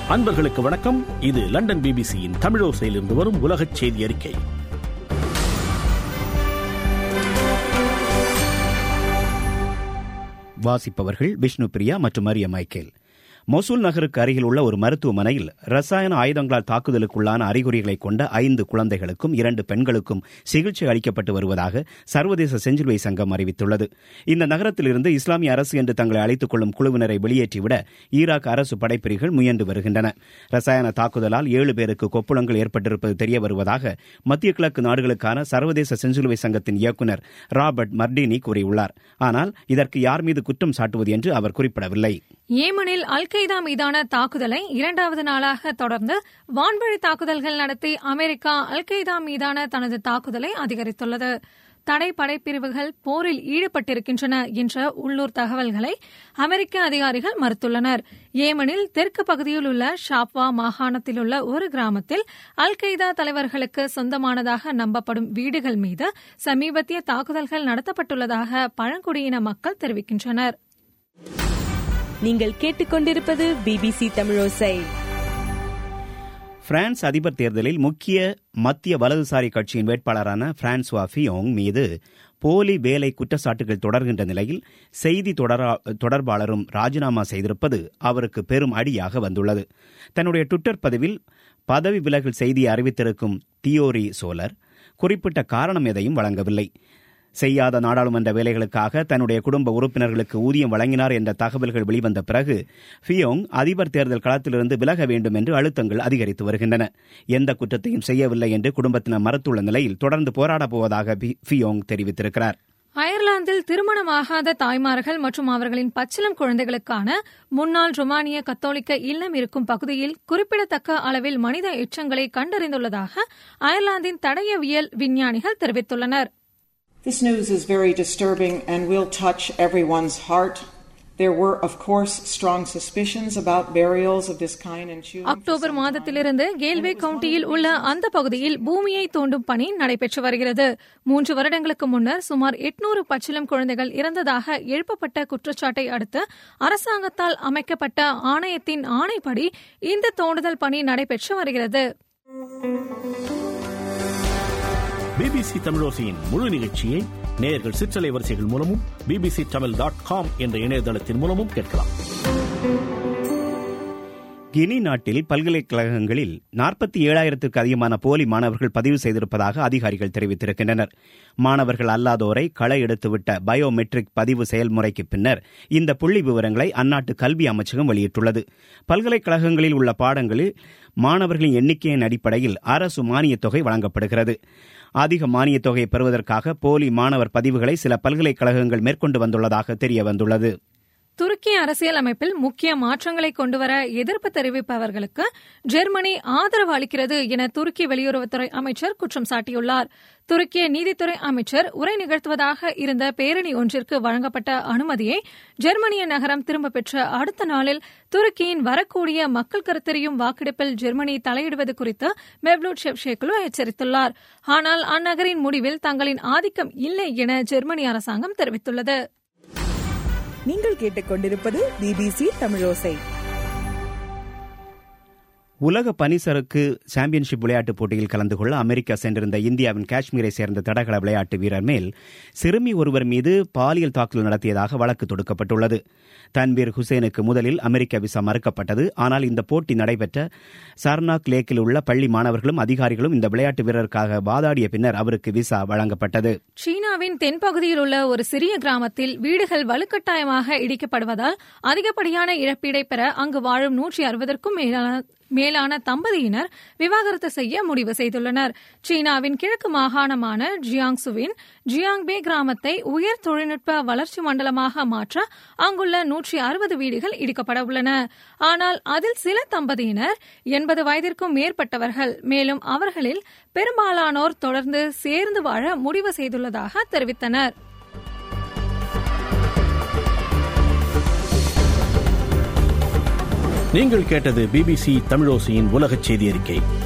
அன்பர்களுக்கு வணக்கம் இது லண்டன் பிபிசியின் தமிழோசையிலிருந்து வரும் உலகச் செய்தி அறிக்கை வாசிப்பவர்கள் விஷ்ணு பிரியா மற்றும் மரிய மைக்கேல் மொசூல் நகருக்கு அருகில் உள்ள ஒரு மருத்துவமனையில் ரசாயன ஆயுதங்களால் தாக்குதலுக்குள்ளான அறிகுறிகளை கொண்ட ஐந்து குழந்தைகளுக்கும் இரண்டு பெண்களுக்கும் சிகிச்சை அளிக்கப்பட்டு வருவதாக சர்வதேச செஞ்சிலுவை சங்கம் அறிவித்துள்ளது இந்த நகரத்திலிருந்து இஸ்லாமிய அரசு என்று தங்களை அழைத்துக் கொள்ளும் குழுவினரை வெளியேற்றிவிட ஈராக் அரசு படைப்பிரிவுகள் முயன்று வருகின்றன ரசாயன தாக்குதலால் ஏழு பேருக்கு கொப்புளங்கள் ஏற்பட்டிருப்பது தெரிய வருவதாக மத்திய கிழக்கு நாடுகளுக்கான சர்வதேச செஞ்சிலுவை சங்கத்தின் இயக்குநர் ராபர்ட் மர்டினி கூறியுள்ளார் ஆனால் இதற்கு யார் மீது குற்றம் சாட்டுவது என்று அவர் குறிப்பிடவில்லை ஏமனில் அல் கெய்தா மீதான தாக்குதலை இரண்டாவது நாளாக தொடர்ந்து வான்வழி தாக்குதல்கள் நடத்தி அமெரிக்கா அல் கெய்தா மீதான தனது தாக்குதலை அதிகரித்துள்ளது தடை படைப்பிரிவுகள் போரில் ஈடுபட்டிருக்கின்றன என்ற உள்ளூர் தகவல்களை அமெரிக்க அதிகாரிகள் மறுத்துள்ளனர் ஏமனில் தெற்கு பகுதியில் உள்ள ஷாப்வா மாகாணத்தில் உள்ள ஒரு கிராமத்தில் அல் கெய்தா தலைவர்களுக்கு சொந்தமானதாக நம்பப்படும் வீடுகள் மீது சமீபத்திய தாக்குதல்கள் நடத்தப்பட்டுள்ளதாக பழங்குடியின மக்கள் தெரிவிக்கின்றனர் நீங்கள் கேட்டுக்கொண்டிருப்பது பிபிசி தமிழோசை பிரான்ஸ் அதிபர் தேர்தலில் முக்கிய மத்திய வலதுசாரி கட்சியின் வேட்பாளரான பிரான்சுவா ஃபியோங் மீது போலி வேலை குற்றச்சாட்டுகள் தொடர்கின்ற நிலையில் செய்தி தொடர்பாளரும் ராஜினாமா செய்திருப்பது அவருக்கு பெரும் அடியாக வந்துள்ளது தன்னுடைய டுவிட்டர் பதிவில் பதவி விலகல் செய்தியை அறிவித்திருக்கும் தியோரி சோலர் குறிப்பிட்ட காரணம் எதையும் வழங்கவில்லை செய்யாத நாடாளுமன்ற வேலைகளுக்காக தன்னுடைய குடும்ப உறுப்பினர்களுக்கு ஊதியம் வழங்கினார் என்ற தகவல்கள் வெளிவந்த பிறகு ஃபியோங் அதிபர் தேர்தல் களத்திலிருந்து விலக வேண்டும் என்று அழுத்தங்கள் அதிகரித்து வருகின்றன எந்த குற்றத்தையும் செய்யவில்லை என்று குடும்பத்தினர் மறுத்துள்ள நிலையில் தொடர்ந்து போராடப் போவதாக ஃபியோங் தெரிவித்திருக்கிறார் அயர்லாந்தில் திருமணமாகாத தாய்மார்கள் மற்றும் அவர்களின் பச்சிலம் குழந்தைகளுக்கான முன்னாள் ரொமானிய கத்தோலிக்க இல்லம் இருக்கும் பகுதியில் குறிப்பிடத்தக்க அளவில் மனித எச்சங்களை கண்டறிந்துள்ளதாக அயர்லாந்தின் தடயவியல் விஞ்ஞானிகள் தெரிவித்துள்ளனர் This news is very disturbing and will touch everyone's heart. There were, of course, strong suspicions about burials of this kind in Chile. October மாதத்திலிருந்து கேல்வே கவுண்டியில் உள்ள அந்த பகுதியில் பூமியை தோண்டும் பணி நடைபெற்று வருகிறது மூன்று வருடங்களுக்கு முன்னர் சுமார் எட்நூறு பச்சிலம் குழந்தைகள் இறந்ததாக எழுப்பப்பட்ட குற்றச்சாட்டை அடுத்து அரசாங்கத்தால் அமைக்கப்பட்ட ஆணையத்தின் ஆணைப்படி இந்த தோண்டுதல் பணி நடைபெற்று வருகிறது பிபிசி தமிழோசையின் முழு நிகழ்ச்சியை நேயர்கள் சிற்றலை வரிசைகள் மூலமும் பிபிசி தமிழ் டாட் காம் என்ற இணையதளத்தின் மூலமும் கேட்கலாம் கினி நாட்டில் பல்கலைக்கழகங்களில் நாற்பத்தி ஏழாயிரத்திற்கு அதிகமான போலி மாணவர்கள் பதிவு செய்திருப்பதாக அதிகாரிகள் தெரிவித்திருக்கின்றனர் மாணவர்கள் அல்லாதோரை களை எடுத்துவிட்ட பயோமெட்ரிக் பதிவு செயல்முறைக்கு பின்னர் இந்த புள்ளி விவரங்களை அந்நாட்டு கல்வி அமைச்சகம் வெளியிட்டுள்ளது பல்கலைக்கழகங்களில் உள்ள பாடங்களில் மாணவர்களின் எண்ணிக்கையின் அடிப்படையில் அரசு மானியத் தொகை வழங்கப்படுகிறது அதிக மானியத் தொகையை பெறுவதற்காக போலி மாணவர் பதிவுகளை சில பல்கலைக்கழகங்கள் மேற்கொண்டு வந்துள்ளதாக தெரிய வந்துள்ளது துருக்கி அரசியல் அமைப்பில் முக்கிய மாற்றங்களை கொண்டுவர எதிர்ப்பு தெரிவிப்பவர்களுக்கு ஜெர்மனி ஆதரவு அளிக்கிறது என துருக்கி வெளியுறவுத்துறை அமைச்சர் குற்றம் சாட்டியுள்ளார் துருக்கிய நீதித்துறை அமைச்சர் உரை நிகழ்த்துவதாக இருந்த பேரணி ஒன்றிற்கு வழங்கப்பட்ட அனுமதியை ஜெர்மனிய நகரம் திரும்பப் பெற்ற அடுத்த நாளில் துருக்கியின் வரக்கூடிய மக்கள் கருத்தறியும் வாக்கெடுப்பில் ஜெர்மனி தலையிடுவது குறித்து மெவ்லூட் ஷெவ்ஷேக்லு எச்சரித்துள்ளார் ஆனால் அந்நகரின் முடிவில் தங்களின் ஆதிக்கம் இல்லை என ஜெர்மனி அரசாங்கம் தெரிவித்துள்ளது நீங்கள் கேட்டுக்கொண்டிருப்பது பிபிசி தமிழோசை உலக பனிசறுக்கு சாம்பியன்ஷிப் விளையாட்டுப் போட்டியில் கலந்து கொள்ள அமெரிக்கா சென்றிருந்த இந்தியாவின் காஷ்மீரை சேர்ந்த தடகள விளையாட்டு வீரர் மேல் சிறுமி ஒருவர் மீது பாலியல் தாக்குதல் நடத்தியதாக வழக்கு தொடுக்கப்பட்டுள்ளது தன்வீர் ஹுசேனுக்கு முதலில் அமெரிக்க விசா மறுக்கப்பட்டது ஆனால் இந்த போட்டி நடைபெற்ற சர்னாக் லேக்கில் உள்ள பள்ளி மாணவர்களும் அதிகாரிகளும் இந்த விளையாட்டு வீரருக்காக வாதாடிய பின்னர் அவருக்கு விசா வழங்கப்பட்டது சீனாவின் தென்பகுதியில் உள்ள ஒரு சிறிய கிராமத்தில் வீடுகள் வலுக்கட்டாயமாக இடிக்கப்படுவதால் அதிகப்படியான இழப்பீடை பெற அங்கு வாழும் நூற்றி அறுபதற்கும் மேலான மேலான தம்பதியினர் விவாகரத்து செய்ய முடிவு செய்துள்ளனர் சீனாவின் கிழக்கு மாகாணமான ஜியாங்சுவின் ஜியாங்பே கிராமத்தை உயர் தொழில்நுட்ப வளர்ச்சி மண்டலமாக மாற்ற அங்குள்ள நூற்றி அறுபது வீடுகள் இடிக்கப்பட உள்ளன ஆனால் அதில் சில தம்பதியினர் எண்பது வயதிற்கும் மேற்பட்டவர்கள் மேலும் அவர்களில் பெரும்பாலானோர் தொடர்ந்து சேர்ந்து வாழ முடிவு செய்துள்ளதாக தெரிவித்தனர் நீங்கள் கேட்டது பிபிசி தமிழோசையின் உலகச் செய்தி அறிக்கை